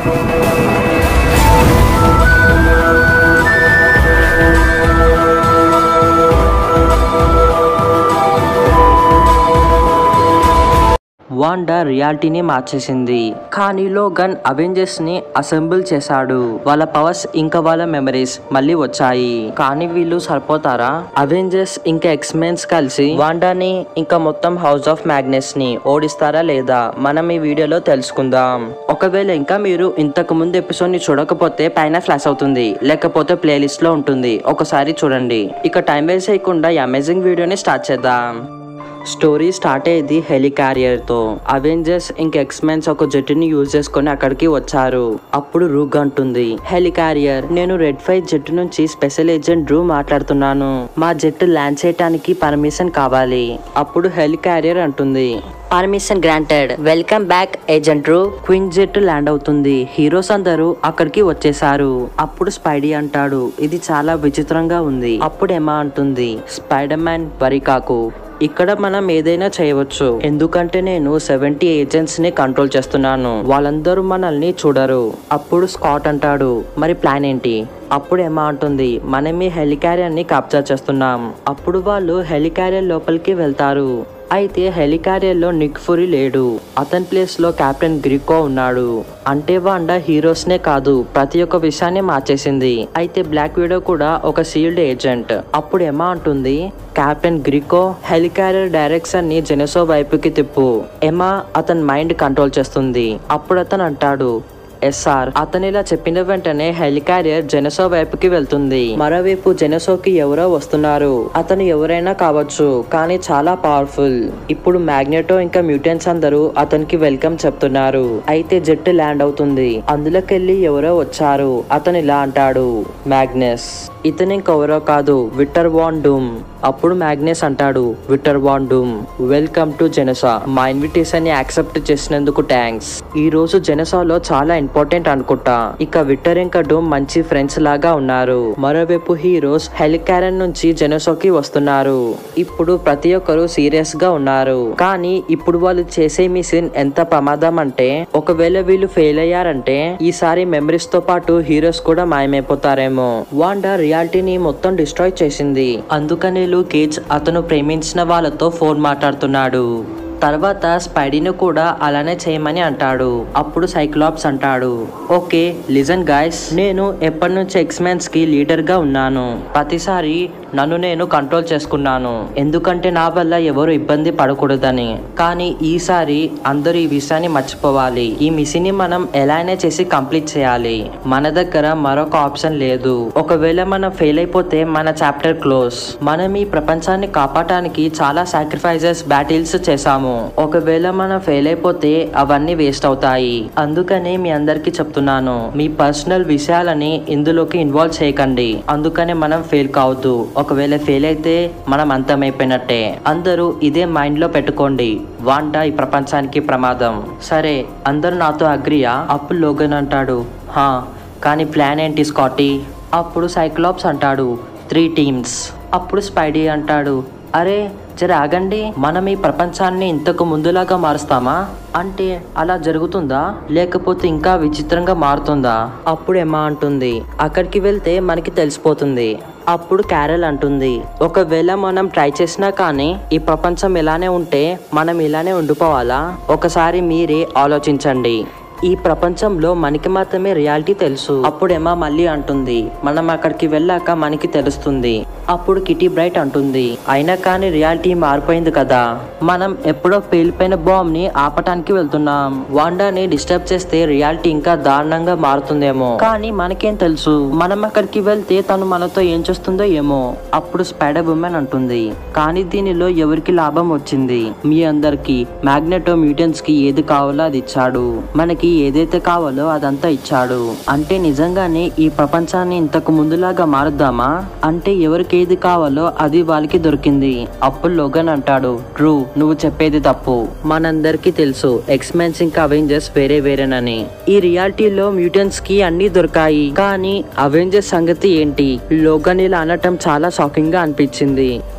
Wanda రియాలిటీని మార్చేసింది కానీ Logan Avengers ని అసెంబుల్ చేశాడు వాళ్ళ పవర్స్ ఇంకా వాళ్ళ మెమరీస్ మళ్ళీ వచ్చాయి కానీ వీళ్ళు సరిపోతారా అవెంజర్స్ ఇంకా ఎక్స్మెన్స్ కలిసి వాండాని ఇంకా మొత్తం హౌస్ ఆఫ్ మ్యాగ్నెస్ ని ఓడిస్తారా లేదా మనం ఈ వీడియోలో తెలుసుకుందాం ఒకవేళ ఇంకా మీరు ఇంతకు ముందు ఎపిసోడ్ ని చూడకపోతే పైన ఫ్లాష్ అవుతుంది లేకపోతే ప్లేలిస్ట్ లో ఉంటుంది ఒకసారి చూడండి ఇక టైం వేస్ట్ చేయకుండా ఈ అమేజింగ్ వీడియోని స్టార్ట్ చేద్దాం స్టోరీ స్టార్ట్ అయ్యేది హెలికారియర్ తో అవెంజర్స్ ఇంక ఎక్స్మెన్స్ ఒక జెట్టుని యూజ్ చేసుకొని అక్కడికి వచ్చారు అప్పుడు రూగ్ అంటుంది హెలికారియర్ నేను రెడ్ ఫైవ్ జెట్ నుంచి స్పెషల్ ఏజెంట్ డ్రూ మాట్లాడుతున్నాను మా జెట్ ల్యాండ్ చేయడానికి పర్మిషన్ కావాలి అప్పుడు హెలికారియర్ అంటుంది permission granted welcome back agent రూ క్విన్ జెట్ ల్యాండ్ అవుతుంది హీరోస్ అందరూ అక్కడికి వచ్చేసారు అప్పుడు స్పైడీ అంటాడు ఇది చాలా విచిత్రంగా ఉంది అప్పుడు ఎమా అంటుంది స్పైడర్ మ్యాన్ వరికాకు ఇక్కడ మనం ఏదైనా చేయవచ్చు ఎందుకంటే నేను సెవెంటీ ఏజెంట్స్ ని కంట్రోల్ చేస్తున్నాను వాళ్ళందరూ మనల్ని చూడరు అప్పుడు స్కాట్ అంటాడు మరి ప్లాన్ ఏంటి అప్పుడు ఏమా అంటుంది మనం ఈ హెలికారియర్ ని క్యాప్చర్ చేస్తున్నాం అప్పుడు వాళ్ళు హెలికారియర్ లోపలికి వెళ్తారు అయితే హెలికారియర్ లో నిక్ ఫురీ లేడు అతని ప్లేస్ లో కెప్టెన్ గ్రికో ఉన్నాడు అంటే వాండా హీరోస్ నే కాదు ప్రతి ఒక్క విషయాన్ని మార్చేసింది అయితే బ్లాక్ విడో కూడా ఒక సీల్డ్ ఏజెంట్ అప్పుడు ఎమా అంటుంది కెప్టెన్ గ్రికో హెలికారియర్ డైరెక్షన్ ని జెనెసో వైపుకి తిప్పు ఎమా అతని మైండ్ కంట్రోల్ చేస్తుంది అప్పుడు అతను అంటాడు ఎస్ఆర్ అతను ఇలా చెప్పిన వెంటనే హెలికారియర్ జెనసో వైపుకి వెళ్తుంది మరోవైపు జెనసోకి ఎవరో వస్తున్నారు అతను ఎవరైనా కావచ్చు కానీ చాలా పవర్ఫుల్ ఇప్పుడు మ్యాగ్నెటో ఇంకా మ్యూటెంట్స్ అందరూ అతనికి వెల్కమ్ చెప్తున్నారు అయితే జెట్ ల్యాండ్ అవుతుంది అందులోకెళ్ళి ఎవరో వచ్చారు అతను ఇలా అంటాడు మ్యాగ్నెస్ ఇతను ఇంకెవరో కాదు విటర్ వాన్ డూమ్ అప్పుడు మ్యాగ్నెస్ అంటాడు Victor von Doom welcome to Genosha మా ఇన్విటేషన్ ని యాక్సెప్ట్ చేసినందుకు థ్యాంక్స్ ఈ రోజు జెనసాలో చాలా ఇంపార్టెంట్ అనుకుంటా ఇక విటర్ ఇంకా డూమ్ మంచి ఫ్రెండ్స్ లాగా ఉన్నారు మరోవైపు హీరోస్ హెలికారన్ నుంచి జెనసోకి వస్తున్నారు ఇప్పుడు ప్రతి ఒక్కరు సీరియస్ గా ఉన్నారు కానీ ఇప్పుడు వాళ్ళు చేసే మిషన్ ఎంత ప్రమాదం అంటే ఒకవేళ వీళ్ళు ఫెయిల్ అయ్యారంటే ఈసారి మెమరీస్ తో పాటు హీరోస్ కూడా మాయమైపోతారేమో వాండా రియాలిటీని మొత్తం డిస్ట్రాయ్ చేసింది అందుకనే కేజ్ అతను ప్రేమించిన వాళ్ళతో ఫోన్ మాట్లాడుతున్నాడు తర్వాత స్పైడీని కూడా అలానే చేయమని అంటాడు అప్పుడు సైక్లాప్స్ అంటాడు ఓకే లిజన్ గాయస్ నేను ఎప్పటి నుంచి ఎక్స్మెన్స్ కి లీడర్ గా ఉన్నాను ప్రతిసారి నన్ను నేను కంట్రోల్ చేసుకున్నాను ఎందుకంటే నా వల్ల ఎవరు ఇబ్బంది పడకూడదని కానీ ఈసారి అందరూ ఈ విషయాన్ని మర్చిపోవాలి ఈ మిషన్ ని మనం ఎలానే చేసి కంప్లీట్ చేయాలి మన దగ్గర మరొక ఆప్షన్ లేదు ఒకవేళ మనం ఫెయిల్ అయిపోతే మన చాప్టర్ క్లోజ్ మనం ఈ ప్రపంచాన్ని కాపాడటానికి చాలా సాక్రిఫైజెస్ బ్యాటిల్స్ చేశాము ఒకవేళ మనం ఫెయిల్ అయిపోతే అవన్నీ వేస్ట్ అవుతాయి అందుకని మీ అందరికి చెప్తున్నాను మీ పర్సనల్ విషయాలని ఇందులోకి ఇన్వాల్వ్ చేయకండి అందుకనే మనం ఫెయిల్ కావద్దు ఒకవేళ ఫెయిల్ అయితే మనం అంతమైపోయినట్టే అందరూ ఇదే మైండ్ లో పెట్టుకోండి వాండా ఈ ప్రపంచానికి ప్రమాదం సరే అందరూ నాతో అగ్రియా అప్పుడు లోగన్ అంటాడు హా కానీ ప్లాన్ ఏంటి స్కాటీ అప్పుడు సైక్లాప్స్ అంటాడు త్రీ టీమ్స్ అప్పుడు స్పైడీ అంటాడు అరే జర ఆగండి మనం ఈ ప్రపంచాన్ని ఇంతకు ముందులాగా మారుస్తామా అంటే అలా జరుగుతుందా లేకపోతే ఇంకా విచిత్రంగా మారుతుందా అప్పుడు ఎమ్మా అంటుంది అక్కడికి వెళ్తే మనకి తెలిసిపోతుంది అప్పుడు క్యారెల్ అంటుంది ఒకవేళ మనం ట్రై చేసినా కానీ ఈ ప్రపంచం ఇలానే ఉంటే మనం ఇలానే ఉండిపోవాలా ఒకసారి మీరే ఆలోచించండి ఈ ప్రపంచంలో మనకి మాత్రమే రియాలిటీ తెలుసు అప్పుడేమో మళ్ళీ అంటుంది మనం అక్కడికి వెళ్ళాక మనకి తెలుస్తుంది అప్పుడు కిటీ బ్రైట్ అంటుంది అయినా కానీ రియాలిటీ మారిపోయింది కదా మనం ఎప్పుడో పేలిపోయిన బాంబ్ ని ఆపటానికి వెళ్తున్నాం వాండాని డిస్టర్బ్ చేస్తే రియాలిటీ ఇంకా దారుణంగా మారుతుందేమో కానీ మనకేం తెలుసు మనం అక్కడికి వెళ్తే తను మనతో ఏం చేస్తుందో ఏమో అప్పుడు స్పైడర్ ఉమెన్ అంటుంది కానీ దీనిలో ఎవరికి లాభం వచ్చింది మీ అందరికి మ్యాగ్నెటో మ్యూటెన్స్ కి ఏది కావాలో అది ఇచ్చాడు మనకి ఏదైతే కావాలో అదంతా ఇచ్చాడు అంటే నిజంగానే ఈ ప్రపంచాన్ని ఇంతకు ముందులాగా మారుద్దామా అంటే ఎవరికి ఏది కావాలో అది వాళ్ళకి దొరికింది అప్పుడు లోగన్ అంటాడు ట్రూ నువ్వు చెప్పేది తప్పు మనందరికీ తెలుసు ఎక్స్మెన్స్ ఇంకా అవెంజర్స్ వేరే వేరేనని ఈ రియాలిటీలో మ్యూటెన్స్ కి అన్ని దొరికాయి కానీ అవెంజర్స్ సంగతి ఏంటి లోగన్ ఇలా అనటం చాలా షాకింగ్ గా అనిపించింది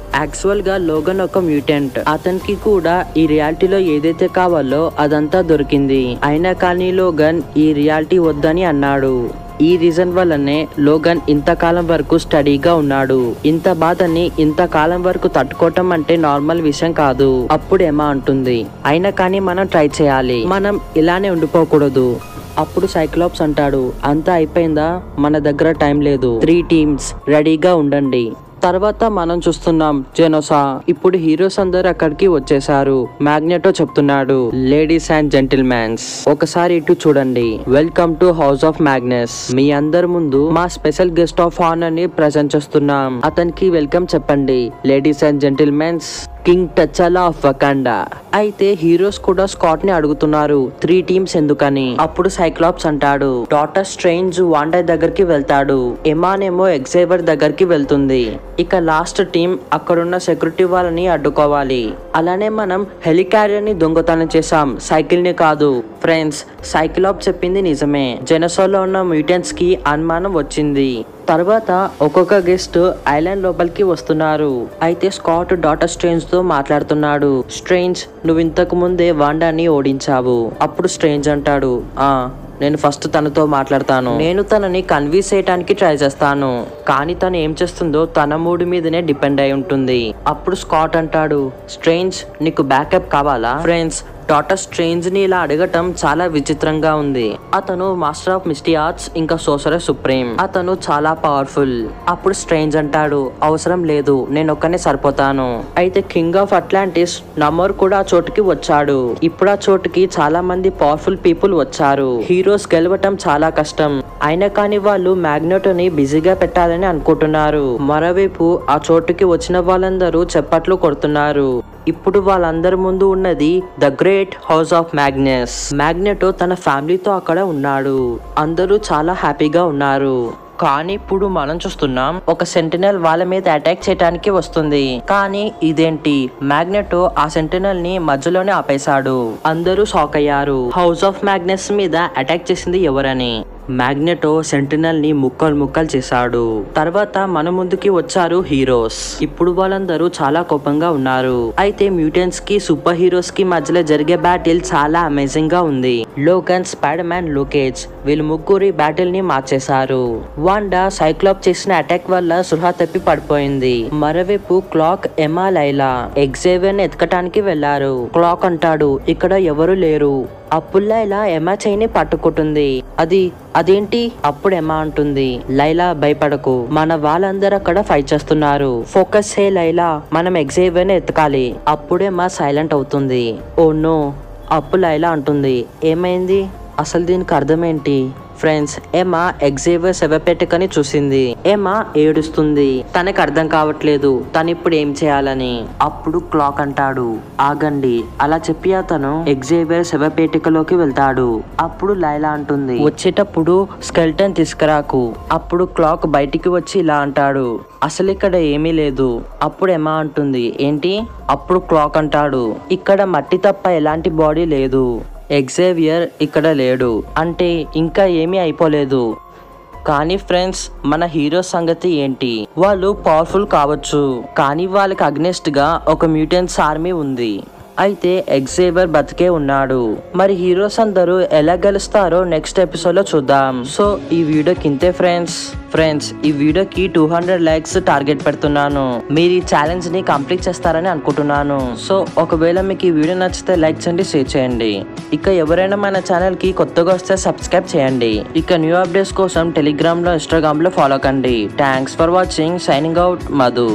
యాక్చువల్ గా లోగన్ ఒక మ్యూటెంట్ అతనికి కూడా ఈ రియాలిటీలో ఏదైతే కావాలో అదంతా దొరికింది అయినా కానీ లోగన్ ఈ రియాలిటీ వద్దని అన్నాడు ఈ రీజన్ వల్లనే లోగన్ ఇంతకాలం వరకు స్టడీగా ఉన్నాడు ఇంత బాధని ఇంతకాలం వరకు తట్టుకోవటం అంటే నార్మల్ విషయం కాదు అప్పుడు ఏమా అంటుంది అయినా కానీ మనం ట్రై చేయాలి మనం ఇలానే ఉండిపోకూడదు అప్పుడు సైక్లాప్స్ అంటాడు అంతా అయిపోయిందా మన దగ్గర టైం లేదు త్రీ టీమ్స్ రెడీగా ఉండండి తర్వాత మనం చూస్తున్నాం జెనోసా ఇప్పుడు హీరోస్ అందరు అక్కడికి వచ్చేసారు మ్యాగ్నెటో చెప్తున్నాడు లేడీస్ అండ్ జెంటిల్మెన్స్ ఒకసారి ఇటు చూడండి welcome to house of Magnus మీ అందరి ముందు మా స్పెషల్ గెస్ట్ ఆఫ్ ఆనర్ ని ప్రజెంట్ చేస్తున్నాం అతనికి వెల్కమ్ చెప్పండి ladies and gentlemens king T'Challa of Wakanda అయితే హీరోస్ కూడా స్కాట్ ని అడుగుతున్నారు త్రీ టీమ్స్ ఎందుకని అప్పుడు సైక్లాప్స్ అంటాడు డాటర్ స్ట్రేంజ్ వాండా దగ్గరికి వెళ్తాడు ఎమాన్ ఏమో ఎగ్జైవర్ దగ్గరికి వెళ్తుంది ఇక లాస్ట్ టీం అక్కడున్న సెక్యూరిటీ వాళ్ళని అడ్డుకోవాలి అలానే మనం హెలికారియర్ ని దొంగతనం చేసాం సైకిల్ ని కాదు ఫ్రెండ్స్ సైకిలాప్ చెప్పింది నిజమే జెనసోలో ఉన్న మ్యూటెంట్స్ కి అనుమానం వచ్చింది తర్వాత ఒక్కొక్క గెస్ట్ ఐలాండ్ లోపలికి వస్తున్నారు అయితే స్కాట్ డాటర్ స్ట్రేంజ్ తో మాట్లాడుతున్నాడు స్ట్రేంజ్ నువ్వు ఇంతకు ముందే వాండాని ఓడించావు అప్పుడు స్ట్రేంజ్ అంటాడు ఆ నేను ఫస్ట్ తనతో మాట్లాడతాను నేను తనని కన్విన్స్ చేయడానికి ట్రై చేస్తాను కానీ తను ఏం చేస్తుందో తన మూడు మీదనే డిపెండ్ అయి ఉంటుంది అప్పుడు స్కాట్ అంటాడు స్ట్రేంజ్ నీకు బ్యాకప్ కావాలా ఫ్రెండ్స్ డాటర్ స్ట్రేంజ్ ని ఇలా అడగటం చాలా విచిత్రంగా ఉంది అతను మాస్టర్ ఆఫ్ మిస్టీ ఆర్ట్స్ ఇంకా సోసరర్ సుప్రీం అతను చాలా పవర్ఫుల్ అప్పుడు స్ట్రేంజ్ అంటాడు అవసరం లేదు నేను ఒక్కనే సరిపోతాను అయితే కింగ్ ఆఫ్ అట్లాంటిస్ నమోర్ కూడా ఆ చోటుకి వచ్చాడు ఇప్పుడు ఆ చోటుకి చాలా మంది పవర్ఫుల్ పీపుల్ వచ్చారు హీరోస్ గెలవటం చాలా కష్టం అయినా కానీ వాళ్ళు మ్యాగ్నెటోని బిజీగా పెట్టాలని అనుకుంటున్నారు మరోవైపు ఆ చోటుకి వచ్చిన వాళ్ళందరూ చెప్పట్లు కొడుతున్నారు ఇప్పుడు వాళ్ళందరి ముందు ఉన్నది the great house of Magnus Magneto తన ఫ్యామిలీతో అక్కడ ఉన్నాడు అందరూ చాలా హ్యాపీగా ఉన్నారు కానీ ఇప్పుడు మనం చూస్తున్నాం ఒక సెంటినల్ వాళ్ళ మీద అటాక్ చేయడానికి వస్తుంది కానీ ఇదేంటి మ్యాగ్నెటో ఆ సెంటినల్ ని మధ్యలోనే ఆపేశాడు అందరూ షాక్ అయ్యారు హౌస్ ఆఫ్ మ్యాగ్నెస్ మీద అటాక్ చేసింది ఎవరని మ్యాగ్నెటో సెంటినల్ ని ముక్కలు ముక్కలు చేశాడు తర్వాత మన ముందుకి వచ్చారు హీరోస్ ఇప్పుడు వాళ్ళందరూ చాలా కోపంగా ఉన్నారు అయితే మ్యూటెంట్స్ కి సూపర్ హీరోస్ కి మధ్యలో జరిగే బ్యాటిల్ చాలా అమేజింగ్ గా ఉంది లోకన్ స్పైడర్ మ్యాన్ లూకేజ్ వీళ్ళు ముగ్గురి బ్యాటిల్ ని మార్చేశారు వాండా సైక్లాప్ చేసిన అటాక్ వల్ల సృహ తప్పి పడిపోయింది మరోవైపు క్లాక్ ఎమా లైలా ఎగ్జేవియర్ ఎతకటానికి వెళ్లారు క్లాక్ అంటాడు ఇక్కడ ఎవరు లేరు అప్పుడు లైలా ఎమా చేయిని పట్టుకుంటుంది అది అదేంటి అప్పుడు ఎమా అంటుంది లైలా భయపడకు మన వాళ్ళందరూ అక్కడ ఫైట్ చేస్తున్నారు ఫోకస్ హే లైలా మనం ఎగ్జేవియర్ ఎతకాలి అప్పుడే మా సైలెంట్ అవుతుంది ఓ నో అప్పు లైలా అంటుంది ఏమైంది అసలు దీనికి అర్థం ఏంటి ఫ్రెండ్స్ ఏమా ఎగ్జేవియర్ శవపెట్టకని చూసింది ఏమా ఏడుస్తుంది తనకి అర్థం కావట్లేదు తను ఇప్పుడు ఏం చేయాలని అప్పుడు క్లాక్ అంటాడు ఆగండి అలా చెప్పి అతను ఎగ్జేవియర్ శవపేటికలోకి వెళ్తాడు అప్పుడు లైలా అంటుంది వచ్చేటప్పుడు స్కెల్టన్ తీసుకురాకు అప్పుడు క్లాక్ బయటికి వచ్చి ఇలా అంటాడు అసలు ఇక్కడ ఏమీ లేదు అప్పుడు ఎమా అంటుంది ఏంటి అప్పుడు క్లాక్ అంటాడు ఇక్కడ మట్టి తప్ప ఎలాంటి బాడీ లేదు ఎగ్జేవియర్ ఇక్కడ లేడు అంటే ఇంకా ఏమీ అయిపోలేదు కానీ ఫ్రెండ్స్ మన హీరో సంగతి ఏంటి వాళ్ళు పవర్ఫుల్ కావచ్చు కానీ వాళ్ళకి అగ్నెస్ట్ గా ఒక మ్యూటెంట్స్ ఆర్మీ ఉంది అయితే ఎగ్జేవర్ బతికే ఉన్నాడు మరి హీరోస్ అందరూ ఎలా గెలుస్తారో నెక్స్ట్ ఎపిసోడ్ లో చూద్దాం సో ఈ వీడియోకి ఇంతే ఫ్రెండ్స్ ఫ్రెండ్స్ ఈ వీడియోకి టూ హండ్రెడ్ లైక్స్ టార్గెట్ పెడుతున్నాను మీరు ఈ ఛాలెంజ్ ని కంప్లీట్ చేస్తారని అనుకుంటున్నాను సో ఒకవేళ మీకు ఈ వీడియో నచ్చితే లైక్ చేయండి షేర్ చేయండి ఇక ఎవరైనా మన ఛానల్ కి కొత్తగా వస్తే సబ్స్క్రైబ్ చేయండి ఇక న్యూ అప్డేట్స్ కోసం టెలిగ్రామ్ లో ఇన్స్టాగ్రామ్ లో ఫాలో కండి thanks for watching signing out Madhu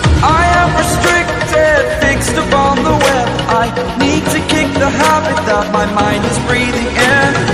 I am restricted, fixed upon the web. I need to kick the habit that my mind is breathing in.